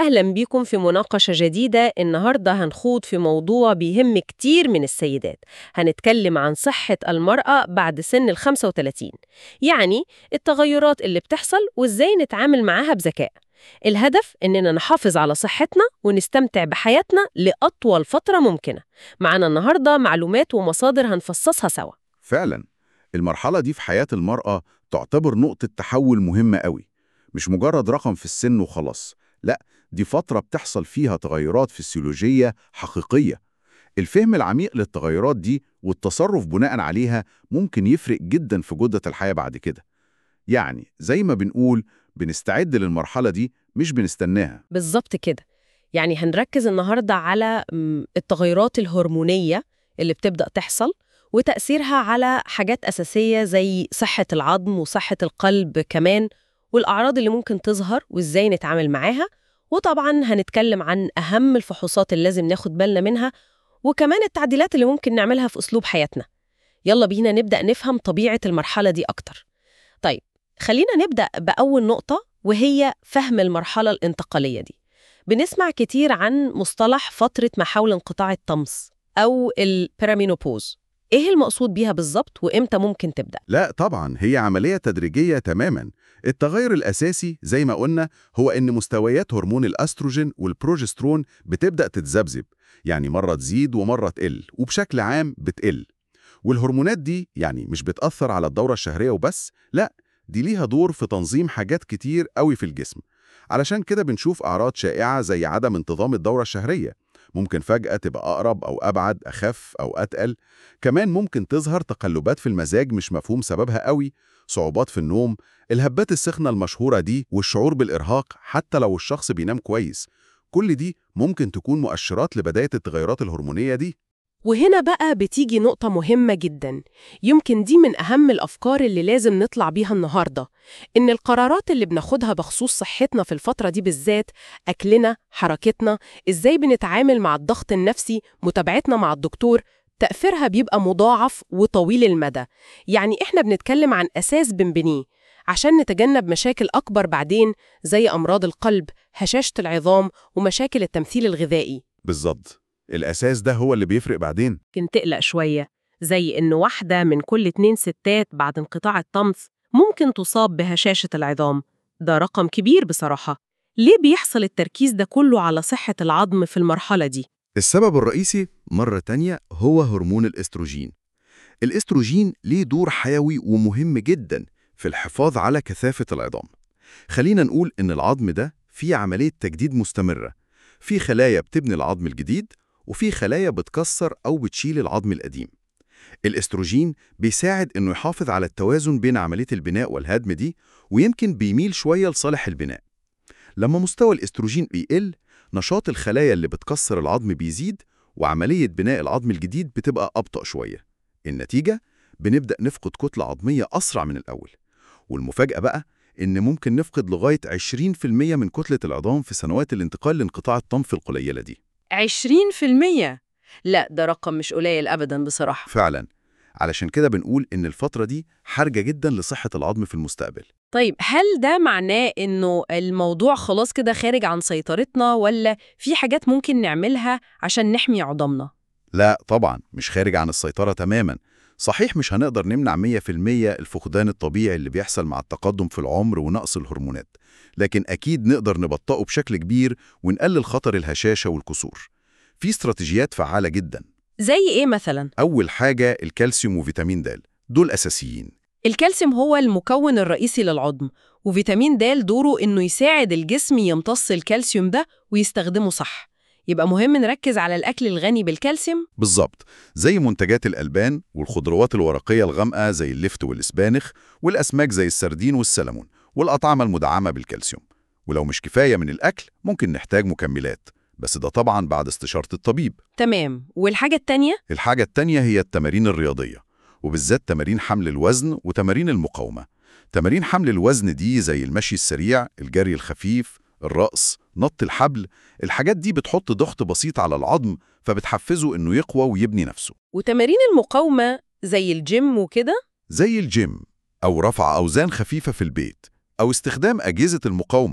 أهلا بيكم في مناقشة جديدة النهاردة هنخوض في موضوع بيهم كتير من السيدات هنتكلم عن صحة المرأة بعد سن ال 35 يعني التغيرات اللي بتحصل وإزاي نتعامل معاها بذكاء الهدف إننا نحافظ على صحتنا ونستمتع بحياتنا لأطول فترة ممكنة معنا النهاردة معلومات ومصادر هنفصصها سوا فعلا المرحلة دي في حياة المرأة تعتبر نقطة تحول مهمة قوي مش مجرد رقم في السن وخلاص لا دي فترة بتحصل فيها تغيرات فسيولوجية حقيقية الفهم العميق للتغيرات دي والتصرف بناء عليها ممكن يفرق جدا في جودة الحياة بعد كده يعني زي ما بنقول بنستعد للمرحلة دي مش بنستناها بالظبط كده يعني هنركز النهاردة على م، التغيرات الهرمونية اللي بتبدأ تحصل وتأثيرها على حاجات أساسية زي صحة العظم وصحة القلب كمان والأعراض اللي ممكن تظهر وإزاي نتعامل معاها وطبعا هنتكلم عن أهم الفحوصات اللي لازم ناخد بالنا منها وكمان التعديلات اللي ممكن نعملها في أسلوب حياتنا يلا بينا نبدأ نفهم طبيعة المرحلة دي أكتر طيب خلينا نبدأ بأول نقطة وهي فهم المرحلة الانتقالية دي بنسمع كتير عن مصطلح فترة ما حول انقطاع الطمس أو البيرامينوبوز إيه المقصود بيها بالظبط وإمتى ممكن تبدأ؟ لا طبعا هي عملية تدريجية تماما التغير الأساسي زي ما قلنا هو إن مستويات هرمون الأستروجين والبروجسترون بتبدأ تتذبذب يعني مرة تزيد ومرة تقل وبشكل عام بتقل والهرمونات دي يعني مش بتأثر على الدورة الشهرية وبس لا دي ليها دور في تنظيم حاجات كتير قوي في الجسم علشان كده بنشوف أعراض شائعة زي عدم انتظام الدورة الشهرية ممكن فجأة تبقى أقرب أو أبعد أخف أو أتقل كمان ممكن تظهر تقلبات في المزاج مش مفهوم سببها قوي صعوبات في النوم الهبات السخنة المشهورة دي والشعور بالإرهاق حتى لو الشخص بينام كويس كل دي ممكن تكون مؤشرات لبداية التغيرات الهرمونية دي وهنا بقى بتيجي نقطة مهمة جدا يمكن دي من أهم الأفكار اللي لازم نطلع بيها النهاردة إن القرارات اللي بناخدها بخصوص صحتنا في الفترة دي بالذات أكلنا، حركتنا، إزاي بنتعامل مع الضغط النفسي، متابعتنا مع الدكتور تأثيرها بيبقى مضاعف وطويل المدى يعني إحنا بنتكلم عن أساس بنبنيه عشان نتجنب مشاكل أكبر بعدين زي أمراض القلب، هشاشة العظام ومشاكل التمثيل الغذائي بالظبط الأساس ده هو اللي بيفرق بعدين ممكن تقلق شوية زي إن واحدة من كل اتنين ستات بعد انقطاع الطمس ممكن تصاب بهشاشة العظام ده رقم كبير بصراحة ليه بيحصل التركيز ده كله على صحة العظم في المرحلة دي؟ السبب الرئيسي مرة تانية هو هرمون الاستروجين الاستروجين ليه دور حيوي ومهم جدا في الحفاظ على كثافة العظام خلينا نقول إن العظم ده فيه عملية تجديد مستمرة في خلايا بتبني العظم الجديد وفي خلايا بتكسر أو بتشيل العظم القديم الاستروجين بيساعد إنه يحافظ على التوازن بين عملية البناء والهدم دي ويمكن بيميل شوية لصالح البناء لما مستوى الاستروجين بيقل نشاط الخلايا اللي بتكسر العظم بيزيد وعملية بناء العظم الجديد بتبقى أبطأ شوية النتيجة بنبدأ نفقد كتلة عظمية أسرع من الأول والمفاجأة بقى إن ممكن نفقد لغاية 20% من كتلة العظام في سنوات الانتقال لانقطاع الطمث القليلة دي 20% لا ده رقم مش قليل أبدا بصراحة فعلا علشان كده بنقول إن الفترة دي حرجة جدا لصحة العظم في المستقبل طيب هل ده معناه إنه الموضوع خلاص كده خارج عن سيطرتنا ولا في حاجات ممكن نعملها عشان نحمي عظامنا؟ لا طبعا مش خارج عن السيطرة تماما صحيح مش هنقدر نمنع 100% الفقدان الطبيعي اللي بيحصل مع التقدم في العمر ونقص الهرمونات لكن أكيد نقدر نبطئه بشكل كبير ونقلل خطر الهشاشة والكسور في استراتيجيات فعالة جدا زي إيه مثلا؟ أول حاجة الكالسيوم وفيتامين د دول أساسيين الكالسيوم هو المكون الرئيسي للعظم وفيتامين د دوره إنه يساعد الجسم يمتص الكالسيوم ده ويستخدمه صح يبقى مهم نركز على الأكل الغني بالكالسيوم بالظبط زي منتجات الألبان والخضروات الورقية الغامقة زي اللفت والإسبانخ والأسماك زي السردين والسلمون والأطعمة المدعمة بالكالسيوم ولو مش كفاية من الأكل ممكن نحتاج مكملات بس ده طبعا بعد استشارة الطبيب تمام والحاجة التانية؟ الحاجة التانية هي التمارين الرياضية وبالذات تمارين حمل الوزن وتمارين المقاومة تمارين حمل الوزن دي زي المشي السريع الجري الخفيف الرقص نط الحبل الحاجات دي بتحط ضغط بسيط على العظم فبتحفزه إنه يقوى ويبني نفسه وتمارين المقاومة زي الجيم وكده؟ زي الجيم أو رفع أوزان خفيفة في البيت أو استخدام أجهزة المقاومة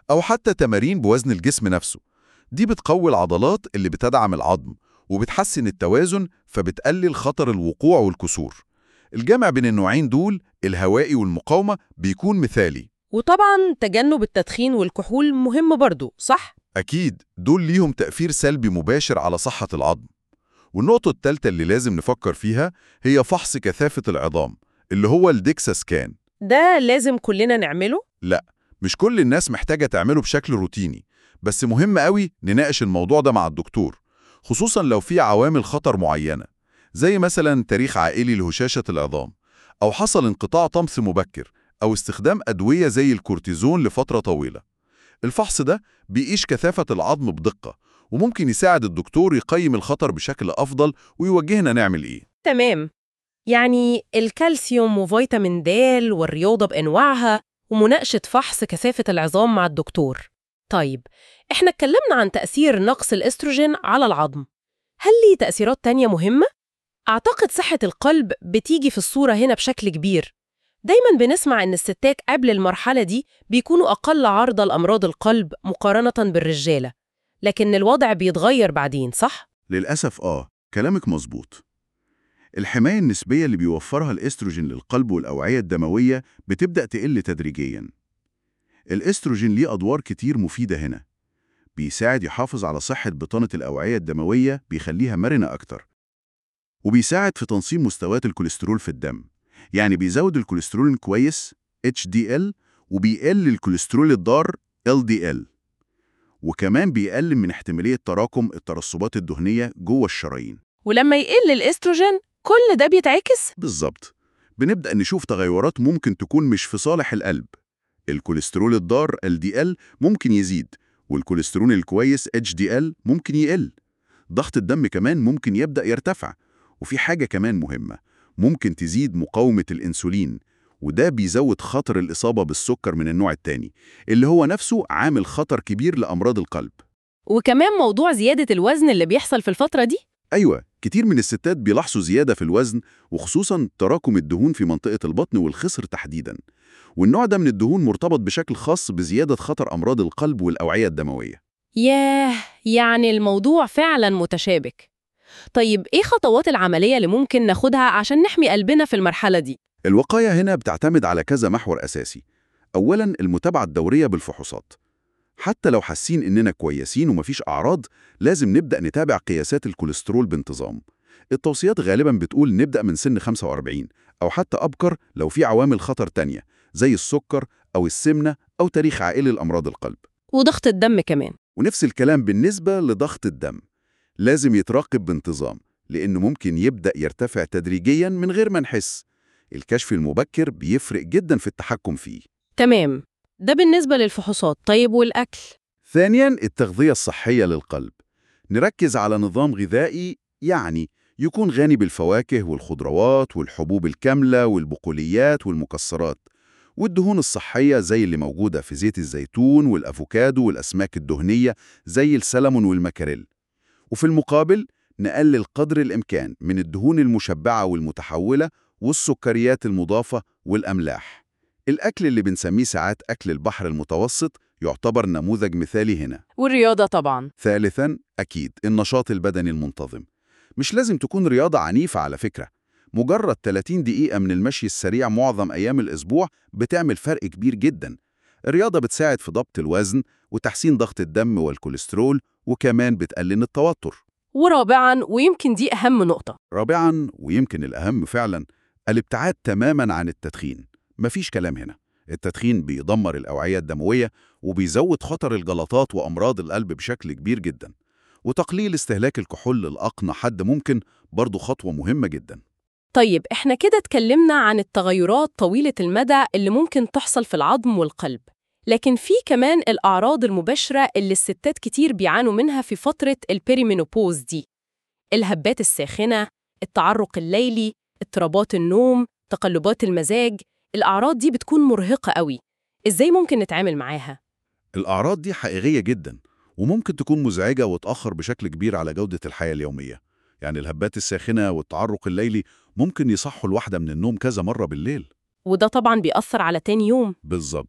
أو حتى تمارين بوزن الجسم نفسه دي بتقوي العضلات اللي بتدعم العظم وبتحسن التوازن فبتقلل خطر الوقوع والكسور الجمع بين النوعين دول الهوائي والمقاومة بيكون مثالي وطبعا تجنب التدخين والكحول مهم برضو صح؟ أكيد دول ليهم تأثير سلبي مباشر على صحة العظم والنقطة الثالثة اللي لازم نفكر فيها هي فحص كثافة العظام اللي هو الديكسا سكان ده لازم كلنا نعمله؟ مش كل الناس محتاجة تعمله بشكل روتيني بس مهم قوي نناقش الموضوع ده مع الدكتور خصوصا لو في عوامل خطر معينة زي مثلا تاريخ عائلي لهشاشة العظام أو حصل انقطاع طمس مبكر أو استخدام أدوية زي الكورتيزون لفترة طويلة الفحص ده بيقيس كثافة العظم بدقة وممكن يساعد الدكتور يقيم الخطر بشكل أفضل ويوجهنا نعمل إيه تمام يعني الكالسيوم وفيتامين د والرياضة بأنواعها ومناقشة فحص كثافة العظام مع الدكتور طيب احنا اتكلمنا عن تأثير نقص الأستروجين على العظم هل ليه تأثيرات تانية مهمة؟ أعتقد صحة القلب بتيجي في الصورة هنا بشكل كبير دايما بنسمع إن الستات قبل المرحلة دي بيكونوا أقل عرضة لأمراض القلب مقارنة بالرجالة لكن الوضع بيتغير بعدين صح؟ للأسف آه كلامك مظبوط الحماية النسبية اللي بيوفرها الإستروجين للقلب والأوعية الدموية بتبدأ تقل تدريجياً الإستروجين ليه أدوار كتير مفيدة هنا بيساعد يحافظ على صحة بطانة الأوعية الدموية بيخليها مرنة أكتر وبيساعد في تنظيم مستويات الكوليسترول في الدم يعني بيزود الكوليسترول كويس HDL وبيقل الكوليسترول الضار LDL وكمان بيقلل من احتمالية تراكم الترسبات الدهنية جوه الشرايين ولما يقل الإستروجين كل ده بيتعكس؟ بالظبط بنبدأ نشوف تغيرات ممكن تكون مش في صالح القلب الكوليسترول الضار LDL ممكن يزيد والكوليسترول الكويس HDL ممكن يقل ضغط الدم كمان ممكن يبدأ يرتفع وفي حاجة كمان مهمة ممكن تزيد مقاومة الإنسولين وده بيزود خطر الإصابة بالسكر من النوع التاني اللي هو نفسه عامل خطر كبير لأمراض القلب وكمان موضوع زيادة الوزن اللي بيحصل في الفترة دي أيوة كتير من الستات بيلاحظوا زيادة في الوزن وخصوصا تراكم الدهون في منطقة البطن والخصر تحديداً والنوع ده من الدهون مرتبط بشكل خاص بزيادة خطر أمراض القلب والأوعية الدموية ياه يعني الموضوع فعلا متشابك طيب إيه خطوات العملية اللي ممكن ناخدها عشان نحمي قلبنا في المرحلة دي؟ الوقاية هنا بتعتمد على كذا محور أساسي أولاً المتابعة الدورية بالفحوصات حتى لو حاسين إننا كويسين ومفيش أعراض لازم نبدأ نتابع قياسات الكوليسترول بانتظام التوصيات غالباً بتقول نبدأ من سن 45 أو حتى أبكر لو في عوامل خطر تانية زي السكر أو السمنة أو تاريخ عائلي لأمراض القلب وضغط الدم كمان ونفس الكلام بالنسبة لضغط الدم لازم يتراقب بانتظام لأنه ممكن يبدأ يرتفع تدريجياً من غير ما نحس الكشف المبكر بيفرق جداً في التحكم فيه تمام ده بالنسبة للفحوصات طيب والأكل؟ ثانياً التغذية الصحية للقلب نركز على نظام غذائي يعني يكون غني بالفواكه والخضروات والحبوب الكاملة والبقوليات والمكسرات والدهون الصحية زي اللي موجودة في زيت الزيتون والأفوكادو والأسماك الدهنية زي السلمون والمكاريل وفي المقابل نقلل قدر الإمكان من الدهون المشبعة والمتحولة والسكريات المضافة والأملاح الأكل اللي بنسميه ساعات أكل البحر المتوسط يعتبر نموذج مثالي هنا والرياضة طبعا ثالثاً أكيد النشاط البدني المنتظم مش لازم تكون رياضة عنيفة على فكرة مجرد 30 دقيقة من المشي السريع معظم أيام الأسبوع بتعمل فرق كبير جدا الرياضة بتساعد في ضبط الوزن وتحسين ضغط الدم والكوليسترول وكمان بتقلل التوتر ورابعا ويمكن دي أهم نقطة رابعاً ويمكن الأهم فعلاً الابتعاد تماماً عن التدخين مفيش كلام هنا التدخين بيدمر الأوعية الدموية وبيزود خطر الجلطات وأمراض القلب بشكل كبير جدا وتقليل استهلاك الكحول للأقنى حد ممكن برضو خطوة مهمة جدا طيب احنا كده اتكلمنا عن التغيرات طويلة المدى اللي ممكن تحصل في العظم والقلب لكن في كمان الأعراض المباشرة اللي الستات كتير بيعانوا منها في فترة البيريمينوبوز دي الهبات الساخنة، التعرق الليلي، اضطرابات النوم، تقلبات المزاج الأعراض دي بتكون مرهقة قوي إزاي ممكن نتعامل معاها؟ الأعراض دي حقيقية جدا وممكن تكون مزعجة وتأخر بشكل كبير على جودة الحياة اليومية يعني الهبات الساخنة والتعرق الليلي ممكن يصحوا الواحدة من النوم كذا مرة بالليل وده طبعا بيأثر على تاني يوم بالظبط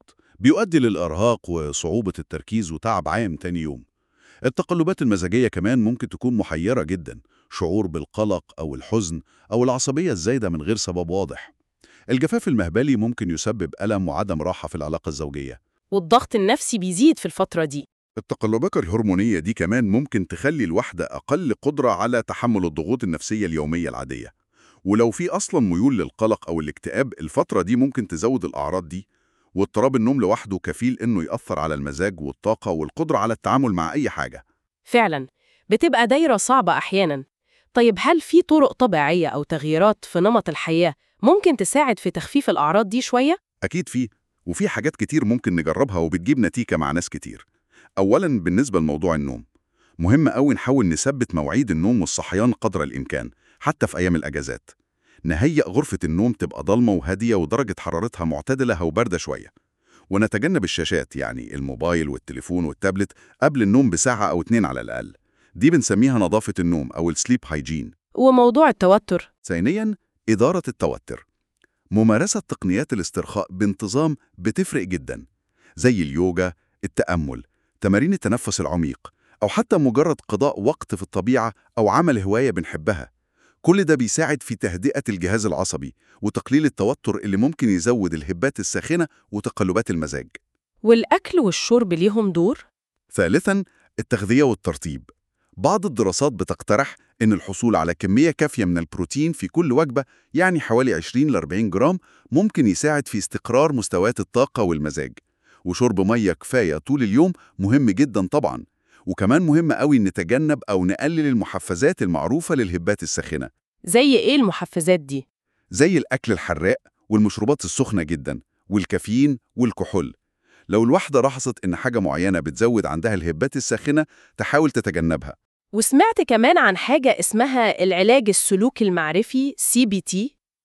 بيؤدي للإرهاق وصعوبة التركيز وتعب عام تاني يوم التقلبات المزاجية كمان ممكن تكون محيرة جدا شعور بالقلق أو الحزن أو العصبية الزايدة من غير سبب واضح الجفاف المهبلي ممكن يسبب ألم وعدم راحة في العلاقة الزوجية والضغط النفسي بيزيد في الفترة دي التقلبات الهرمونية دي كمان ممكن تخلي الواحدة أقل قدرة على تحمل الضغوط النفسية اليومية العادية ولو في أصلا ميول للقلق أو الاكتئاب الفترة دي ممكن تزود الأعراض دي واضطراب النوم لوحده كفيل إنه يأثر على المزاج والطاقة والقدرة على التعامل مع أي حاجة فعلا بتبقى دايرة صعبة أحيانا طيب هل في طرق طبيعية أو تغييرات في نمط الحياة ممكن تساعد في تخفيف الأعراض دي شوية؟ أكيد في وفي حاجات كتير ممكن نجربها وبتجيب نتيجة مع ناس كتير أولا بالنسبة لموضوع النوم مهم قوي نحاول نثبت مواعيد النوم والصحيان قدر الإمكان حتى في أيام الأجازات نهيئ غرفة النوم تبقى ضلمة وهادية ودرجة حرارتها معتدلة أو باردة شوية ونتجنب الشاشات يعني الموبايل والتليفون والتابلت قبل النوم بساعة أو اتنين على الأقل دي بنسميها نظافة النوم أو السليب هايجين وموضوع التوتر ثانياً إدارة التوتر ممارسة تقنيات الاسترخاء بانتظام بتفرق جدا زي اليوجا، التأمل، تمارين التنفس العميق أو حتى مجرد قضاء وقت في الطبيعة أو عمل هواية بنحبها كل ده بيساعد في تهدئة الجهاز العصبي وتقليل التوتر اللي ممكن يزود الهبات الساخنة وتقلبات المزاج والأكل والشرب ليهم دور؟ ثالثاً التغذية والترطيب بعض الدراسات بتقترح إن الحصول على كمية كافية من البروتين في كل وجبة يعني حوالي 20 ل 40 جرام ممكن يساعد في استقرار مستويات الطاقة والمزاج وشرب مية كفاية طول اليوم مهم جدا طبعا وكمان مهم قوي نتجنب أو نقلل المحفزات المعروفة للهبات الساخنة زي إيه المحفزات دي؟ زي الأكل الحراق والمشروبات السخنة جدا والكافيين والكحول لو الواحدة لاحظت إن حاجة معينة بتزود عندها الهبات الساخنة تحاول تتجنبها وسمعت كمان عن حاجة اسمها العلاج السلوكي المعرفي CBT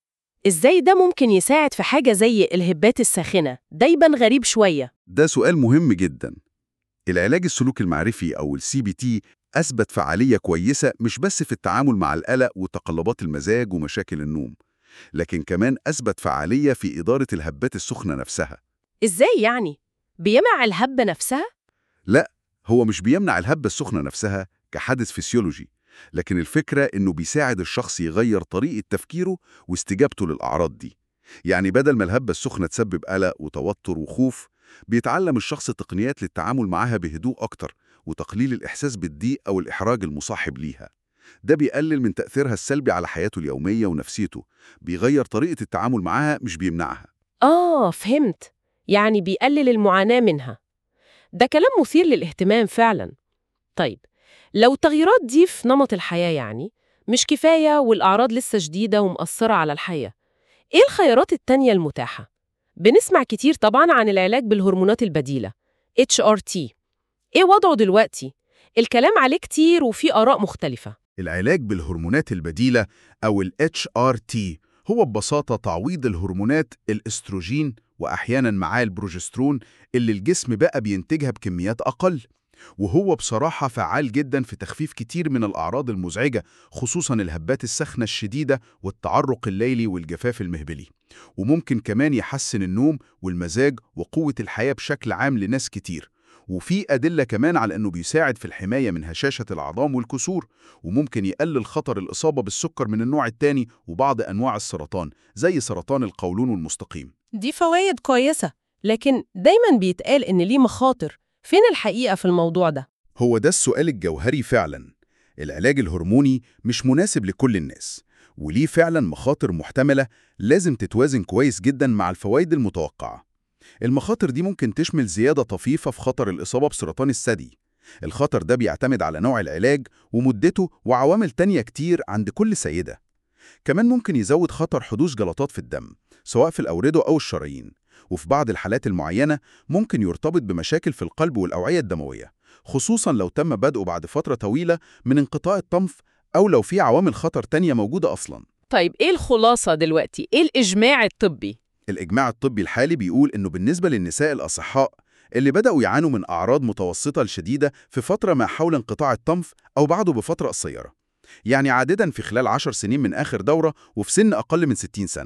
إزاي ده ممكن يساعد في حاجة زي الهبات الساخنة؟ ده يبان غريب شوية ده سؤال مهم جدا العلاج السلوكي المعرفي أو السي بي تي أثبت فعالية كويسة مش بس في التعامل مع القلق وتقلبات المزاج ومشاكل النوم لكن كمان أثبت فعالية في إدارة الهبات السخنة نفسها إزاي يعني؟ بيمع الهبة نفسها؟ لا هو مش بيمنع الهبة السخنة نفسها كحدث فسيولوجي لكن الفكرة إنه بيساعد الشخص يغير طريقة تفكيره واستجابته للأعراض دي يعني بدل ما الهبة السخنة تسبب قلق وتوتر وخوف بيتعلم الشخص تقنيات للتعامل معاها بهدوء أكتر وتقليل الإحساس بالضيق أو الإحراج المصاحب ليها ده بيقلل من تأثيرها السلبي على حياته اليومية ونفسيته بيغير طريقة التعامل معاها مش بيمنعها آه فهمت يعني بيقلل المعاناة منها ده كلام مثير للاهتمام فعلا طيب لو التغييرات دي في نمط الحياة يعني مش كفاية والأعراض لسه شديدة ومأثرة على الحياة إيه الخيارات التانية المتاحة؟ بنسمع كتير طبعا عن العلاج بالهرمونات البديلة HRT إيه وضعه دلوقتي؟ الكلام عليه كتير وفي آراء مختلفة العلاج بالهرمونات البديلة أو ال HRT هو ببساطة تعويض الهرمونات الاستروجين وأحياناً معاه البروجسترون اللي الجسم بقى بينتجها بكميات أقل وهو بصراحة فعال جدا في تخفيف كتير من الأعراض المزعجة خصوصا الهبات السخنة الشديدة والتعرق الليلي والجفاف المهبلي وممكن كمان يحسن النوم والمزاج وقوة الحياة بشكل عام لناس كتير وفي أدلة كمان على أنه بيساعد في الحماية من هشاشة العظام والكسور وممكن يقلل خطر الإصابة بالسكر من النوع الثاني وبعض أنواع السرطان زي سرطان القولون والمستقيم دي فوائد كويسة لكن دايما بيتقال إن ليه مخاطر فين الحقيقة في الموضوع ده؟ هو ده السؤال الجوهري فعلا العلاج الهرموني مش مناسب لكل الناس وليه فعلا مخاطر محتملة لازم تتوازن كويس جدا مع الفوائد المتوقعة المخاطر دي ممكن تشمل زيادة طفيفة في خطر الإصابة بسرطان الثدي الخطر ده بيعتمد على نوع العلاج ومدته وعوامل تانية كتير عند كل سيدة كمان ممكن يزود خطر حدوث جلطات في الدم سواء في الأوردة أو الشرايين وفي بعض الحالات المعينة ممكن يرتبط بمشاكل في القلب والأوعية الدموية خصوصا لو تم بدءه بعد فترة طويلة من انقطاع الطمث أو لو في عوامل خطر تانية موجودة أصلاً طيب إيه الخلاصة دلوقتي؟ إيه الإجماع الطبي؟ الإجماع الطبي الحالي بيقول إنه بالنسبة للنساء الأصحاء اللي بدأوا يعانوا من أعراض متوسطة لشديدة في فترة ما حول انقطاع الطمث أو بعده بفترة قصيرة يعني عادة في خلال 10 سنين من آخر دورة وفي سن أقل من 60 سنة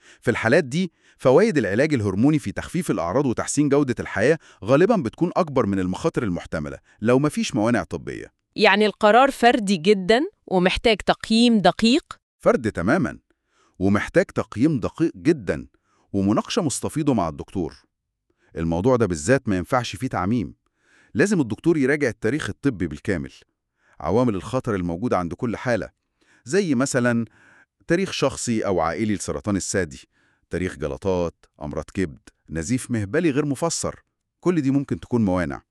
في الحالات دي فوائد العلاج الهرموني في تخفيف الأعراض وتحسين جودة الحياة غالبا بتكون أكبر من المخاطر المحتملة لو مفيش موانع طبية يعني القرار فردي جدا ومحتاج تقييم دقيق فرد تماما ومحتاج تقييم دقيق جدا ومناقشة مستفيضة مع الدكتور الموضوع ده بالذات ما ينفعش فيه تعميم لازم الدكتور يراجع التاريخ الطبي بالكامل عوامل الخطر الموجودة عند كل حالة زي مثلا تاريخ شخصي أو عائلي لسرطان الثدي تاريخ جلطات، أمراض كبد، نزيف مهبلي غير مفسر كل دي ممكن تكون موانع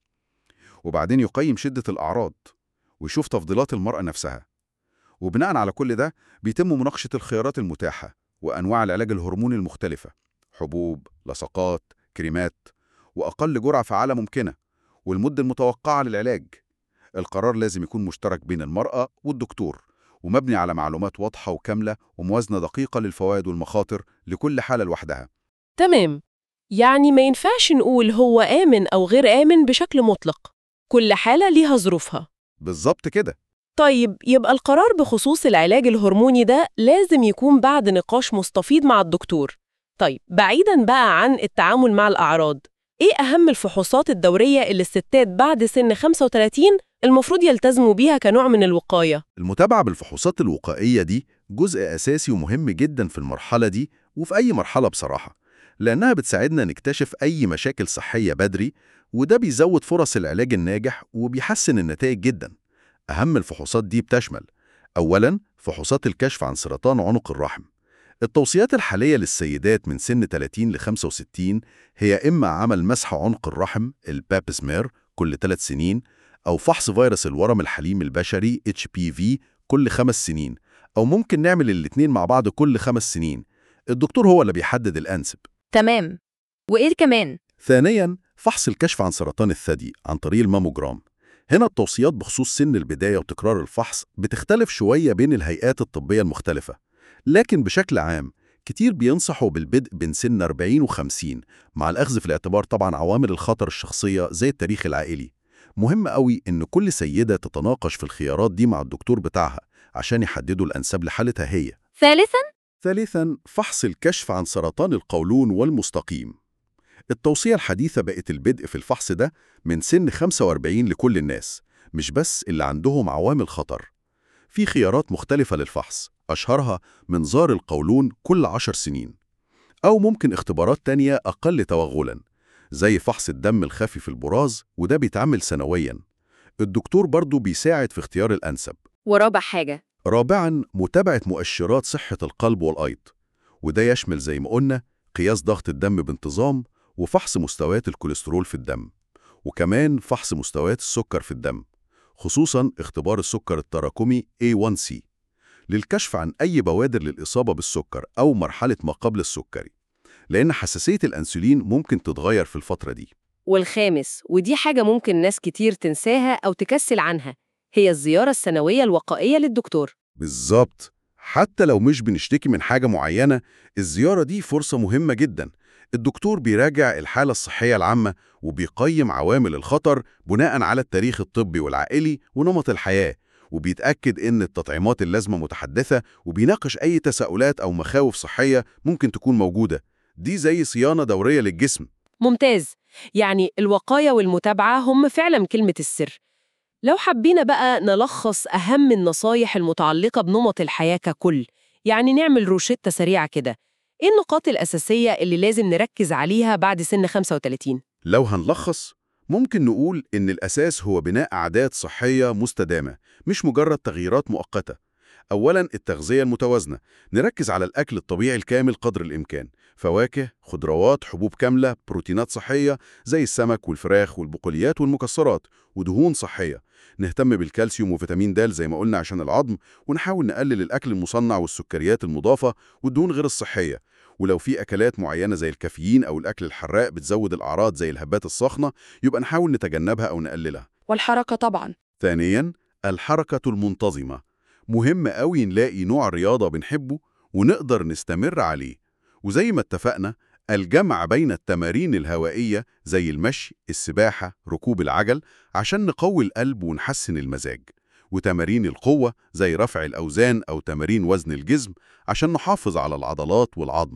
وبعدين يقيم شدة الأعراض ويشوف تفضيلات المرأة نفسها وبناء على كل ده بيتم مناقشة الخيارات المتاحة وأنواع العلاج الهرموني المختلفة حبوب، لصقات، كريمات وأقل جرعة فعالة ممكنة والمدة المتوقعة للعلاج القرار لازم يكون مشترك بين المرأة والدكتور ومبني على معلومات واضحة وكاملة وموازنة دقيقة للفوائد والمخاطر لكل حالة لوحدها تمام يعني ما ينفعش نقول هو آمن أو غير آمن بشكل مطلق كل حالة ليها ظروفها بالظبط كده طيب يبقى القرار بخصوص العلاج الهرموني ده لازم يكون بعد نقاش مستفيض مع الدكتور طيب بعيداً بقى عن التعامل مع الأعراض إيه أهم الفحوصات الدورية اللي الستات بعد سن 35 المفروض يلتزموا بيها كنوع من الوقاية؟ المتابعة بالفحوصات الوقائية دي جزء أساسي ومهم جدا في المرحلة دي وفي أي مرحلة بصراحة لأنها بتساعدنا نكتشف أي مشاكل صحية بدري وده بيزود فرص العلاج الناجح وبيحسن النتائج جدا أهم الفحوصات دي بتشمل أولاً فحوصات الكشف عن سرطان عنق الرحم التوصيات الحالية للسيدات من سن 30 ل 65 هي إما عمل مسح عنق الرحم الباب سمير كل 3 سنين أو فحص فيروس الورم الحليم البشري HPV كل خمس سنين أو ممكن نعمل الاتنين مع بعض كل خمس سنين الدكتور هو اللي بيحدد الأنسب تمام وإيه كمان؟ ثانياً فحص الكشف عن سرطان الثدي عن طريق الماموجرام هنا التوصيات بخصوص سن البداية وتكرار الفحص بتختلف شوية بين الهيئات الطبية المختلفة لكن بشكل عام كتير بينصحوا بالبدء بين سن 40 و50 مع الأخذ في الاعتبار طبعا عوامل الخطر الشخصية زي التاريخ العائلي مهم قوي إن كل سيدة تتناقش في الخيارات دي مع الدكتور بتاعها عشان يحددوا الأنسب لحالتها هي ثالثاً ثالثاً فحص الكشف عن سرطان القولون والمستقيم التوصية الحديثة بقت البدء في الفحص ده من سن 45 لكل الناس مش بس اللي عندهم عوامل خطر في خيارات مختلفة للفحص أشهرها منظار القولون كل 10 سنين أو ممكن اختبارات تانية أقل توغلاً زي فحص الدم الخفي في البراز وده بيتعمل سنوياً الدكتور برضو بيساعد في اختيار الأنسب ورابع حاجة رابعاً متابعة مؤشرات صحة القلب والأيض وده يشمل زي ما قلنا قياس ضغط الدم بانتظام وفحص مستويات الكوليسترول في الدم وكمان فحص مستويات السكر في الدم خصوصاً اختبار السكر التراكمي A1C للكشف عن أي بوادر للإصابة بالسكر أو مرحلة ما قبل السكري لأن حساسية الأنسولين ممكن تتغير في الفترة دي والخامس ودي حاجة ممكن ناس كتير تنساها أو تكسل عنها هي الزيارة السنوية الوقائية للدكتور بالظبط حتى لو مش بنشتكي من حاجة معينة الزيارة دي فرصة مهمة جدا الدكتور بيراجع الحالة الصحية العامة وبيقيم عوامل الخطر بناء على التاريخ الطبي والعائلي ونمط الحياة وبيتأكد إن التطعيمات اللازمة متحدثة وبيناقش أي تساؤلات أو مخاوف صحية ممكن تكون موجودة دي زي صيانة دورية للجسم ممتاز يعني الوقاية والمتابعة هم فعلا كلمة السر لو حبينا بقى نلخص أهم النصايح المتعلقة بنمط الحياة ككل يعني نعمل روشتة سريعة كده إيه النقاط الأساسية اللي لازم نركز عليها بعد سن 35؟ لو هنلخص ممكن نقول إن الأساس هو بناء عادات صحية مستدامة مش مجرد تغييرات مؤقتة أولاً التغذية المتوازنة نركز على الأكل الطبيعي الكامل قدر الإمكان فواكه، خضروات، حبوب كاملة، بروتينات صحية زي السمك والفراخ والبقوليات والمكسرات ودهون صحية نهتم بالكالسيوم وفيتامين د زي ما قلنا عشان العظم ونحاول نقلل الأكل المصنع والسكريات المضافة والدهون غير الصحية ولو في أكلات معينة زي الكافيين أو الأكل الحراق بتزود الأعراض زي الهبات الصاخنة يبقى نحاول نتجنبها أو نقللها والحركة طبعاً ثانياً الحركة المنتظمة مهم قوي نلاقي نوع رياضة بنحبه ونقدر نستمر عليه وزي ما اتفقنا الجمع بين التمارين الهوائية زي المشي، السباحة، ركوب العجل عشان نقوي القلب ونحسن المزاج وتمارين القوة زي رفع الأوزان أو تمارين وزن الجسم عشان نحافظ على العضلات والعظم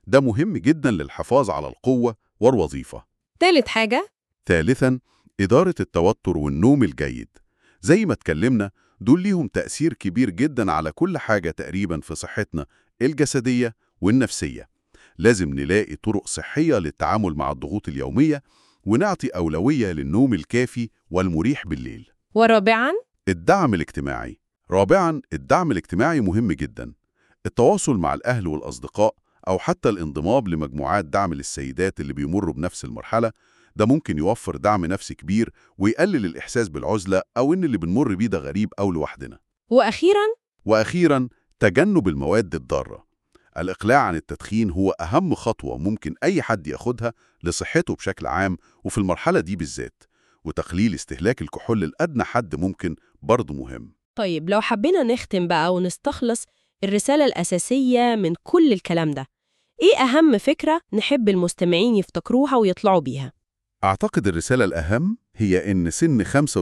ده مهم جدا للحفاظ على القوة والوظيفة تالت حاجة ثالثا إدارة التوتر والنوم الجيد زي ما اتكلمنا دول ليهم تأثير كبير جدا على كل حاجة تقريبا في صحتنا الجسدية والنفسية لازم نلاقي طرق صحية للتعامل مع الضغوط اليومية ونعطي أولوية للنوم الكافي والمريح بالليل ورابعا الدعم الاجتماعي رابعا الدعم الاجتماعي مهم جدا التواصل مع الأهل والأصدقاء أو حتى الانضمام لمجموعات دعم للسيدات اللي بيمروا بنفس المرحلة ده ممكن يوفر دعم نفسي كبير ويقلل الإحساس بالعزلة أو إن اللي بنمر بيه ده غريب أو لوحدنا وأخيرا وأخيرا تجنب المواد الضارة الإقلاع عن التدخين هو أهم خطوة ممكن أي حد ياخدها لصحته بشكل عام وفي المرحلة دي بالذات وتقليل استهلاك الكحول لأدنى حد ممكن برضه مهم طيب لو حبينا نختم بقى ونستخلص الرسالة الأساسية من كل الكلام ده إيه أهم فكرة نحب المستمعين يفتكروها ويطلعوا بيها؟ أعتقد الرسالة الأهم هي إن سن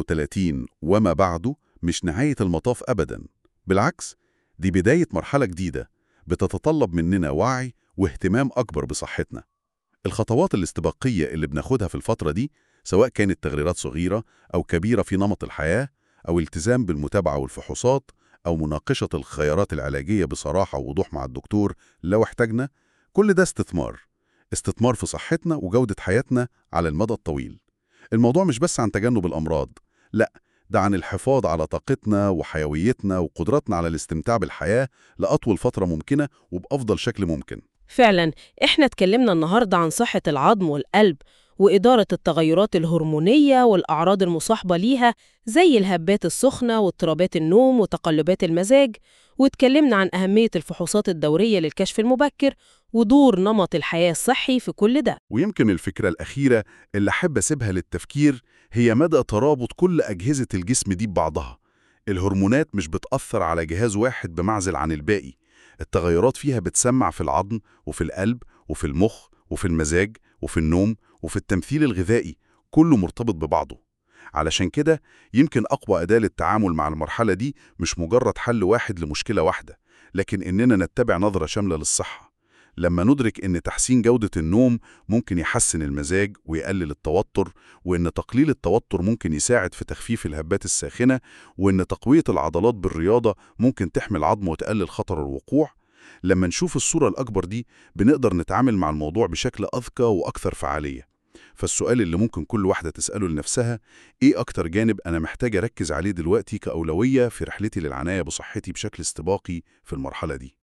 35 وما بعده مش نهاية المطاف أبداً بالعكس دي بداية مرحلة جديدة بتتطلب مننا وعي واهتمام أكبر بصحتنا الخطوات الاستباقية اللي بناخدها في الفترة دي سواء كانت تغييرات صغيرة أو كبيرة في نمط الحياة أو التزام بالمتابعة والفحوصات أو مناقشة الخيارات العلاجية بصراحة ووضوح مع الدكتور لو احتاجنا كل ده استثمار استثمار في صحتنا وجودة حياتنا على المدى الطويل الموضوع مش بس عن تجنب الأمراض لا ده عن الحفاظ على طاقتنا وحيويتنا وقدرتنا على الاستمتاع بالحياة لأطول فترة ممكنة وبأفضل شكل ممكن فعلا إحنا اتكلمنا النهاردة عن صحة العظم والقلب وإدارة التغيرات الهرمونية والأعراض المصاحبة ليها زي الهبات السخنة واضطرابات النوم وتقلبات المزاج واتكلمنا عن أهمية الفحوصات الدورية للكشف المبكر ودور نمط الحياة الصحي في كل ده ويمكن الفكرة الأخيرة اللي أحب أسيبها للتفكير هي مدى ترابط كل أجهزة الجسم دي ببعضها الهرمونات مش بتأثر على جهاز واحد بمعزل عن الباقي التغيرات فيها بتسمع في العظم وفي القلب وفي المخ وفي المزاج وفي النوم وفي التمثيل الغذائي كله مرتبط ببعضه علشان كده يمكن أقوى أداة للتعامل مع المرحلة دي مش مجرد حل واحد لمشكلة واحدة لكن إننا نتبع نظرة شاملة للصحة لما ندرك إن تحسين جودة النوم ممكن يحسن المزاج ويقلل التوتر وإن تقليل التوتر ممكن يساعد في تخفيف الهبات الساخنة وإن تقوية العضلات بالرياضة ممكن تحمي العظم وتقلل خطر الوقوع لما نشوف الصورة الأكبر دي بنقدر نتعامل مع الموضوع بشكل أذكى وأكثر فعالية فالسؤال اللي ممكن كل واحدة تسأله لنفسها إيه أكتر جانب أنا محتاج أركز عليه دلوقتي كأولوية في رحلتي للعناية بصحتي بشكل استباقي في المرحلة دي